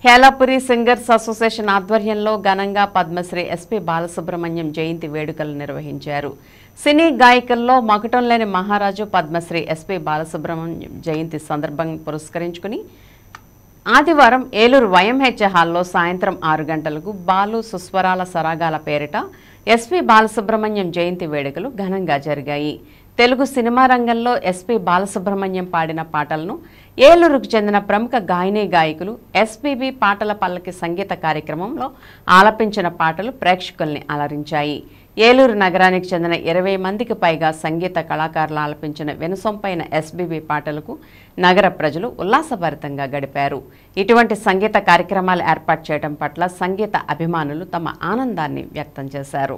Helapuri singers association ఆధ్వర్యంలో ఘనంగా Padmashri SP Balasubrahmanyam జయంతి వేడుకలు నిర్వహించారు సినీ గాయకుల్లో మకుటం లేని మహారాజు పద్మశ్రీ ఎస్పీ బాలసుబ్రహ్మణ్యం జయంతి సందర్భంగా పురస్కరించుకుని ఆదివారం ఏలూరు వైఎంహెచ్ హాల్లో సాయంత్రం ఆరు గంటలకు బాలు సుస్వరాల సరాగాల పేరిట ఎస్పీ బాలసుబ్రహ్మణ్యం జయంతి వేడుకలు ఘనంగా జరిగాయి తెలుగు సినిమా రంగంలో ఎస్పీ బాలసుబ్రహ్మణ్యం పాడిన పాటలను ఏలూరుకు చెందిన ప్రముఖ గాయని గాయకులు ఎస్పీబీ పాటల పల్లకి సంగీత కార్యక్రమంలో ఆలపించిన పాటలు ప్రేక్షకుల్ని అలరించాయి ఏలూరు నగరానికి చెందిన ఇరవై మందికి పైగా సంగీత కళాకారులు ఆలపించిన వెనుసొంపైన ఎస్బీబీ పాటలకు నగర ప్రజలు ఉల్లాసభరితంగా గడిపారు ఇటువంటి సంగీత కార్యక్రమాలు ఏర్పాటు చేయడం పట్ల సంగీత అభిమానులు తమ ఆనందాన్ని వ్యక్తం చేశారు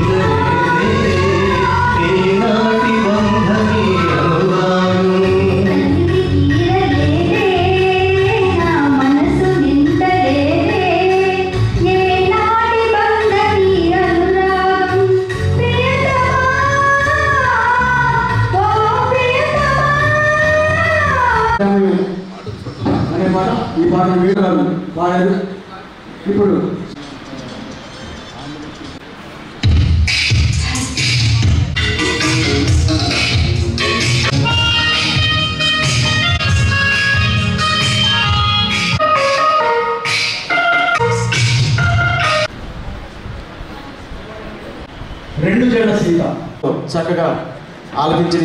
అనే పాట ఈ పాట మీరు పాడారు ఇప్పుడు రెండు జడ సీత చక్కగా ఆలపించిన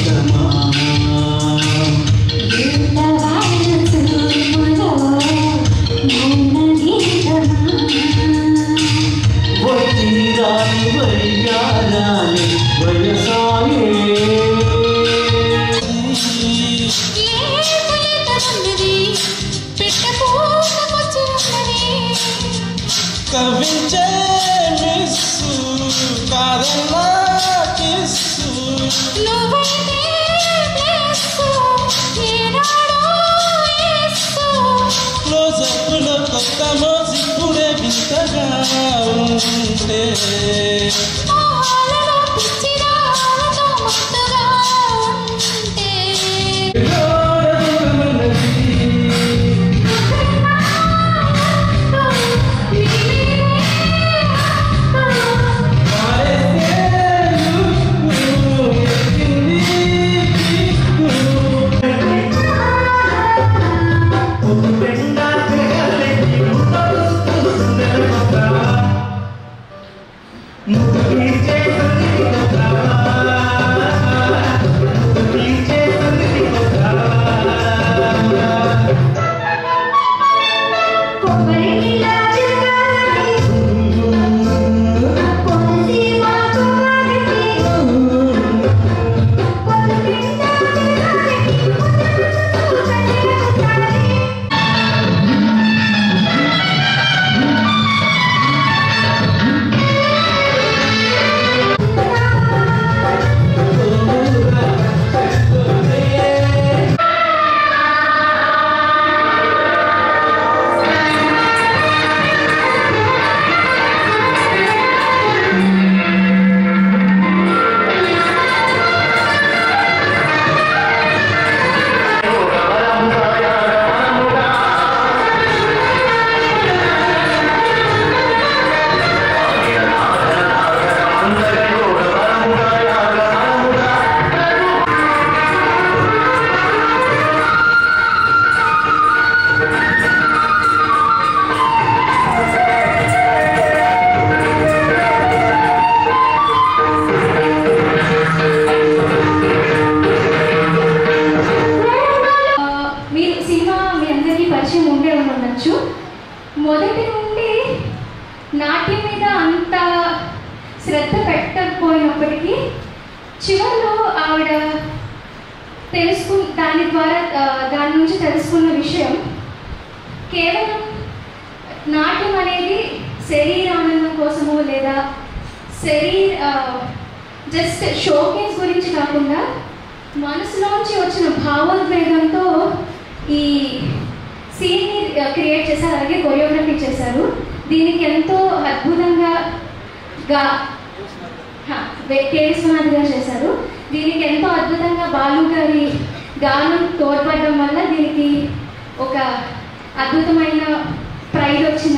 కవించే మిస్సు కాదన్నా కిస్సు క్లోజప్లో కొత్త మోజిప్పుడే వింతగా ఉంటే మీరు సినిమా మీ అందరికీ పరిచయం ఉండే ఉండొచ్చు మొదటి నుండి నాట్యం మీద అంత శ్రద్ధ పెట్టకపోయినప్పటికీ చివరిలో ఆవిడ తెలుసుకు దాని ద్వారా ఆ, దాని నుంచి తెలుసుకున్న విషయం కేవలం నాట్యం అనేది శరీరానందం కోసము లేదా శరీర జస్ట్ షోకేస్ గురించి కాకుండా మనసులోంచి వచ్చిన భావోద్వేగంతో ఈ సీన్ని క్రియేట్ చేశారు అలాగే కొరియోగ్రఫీ చేశారు దీనికి ఎంతో అద్భుతంగా గా కే విశ్వనాథ్ గారు చేశారు దీనికి ఎంతో అద్భుతంగా బాలు గారి గానం తోడ్పడడం వల్ల దీనికి ఒక అద్భుతమైన ప్రైజ్ వచ్చింది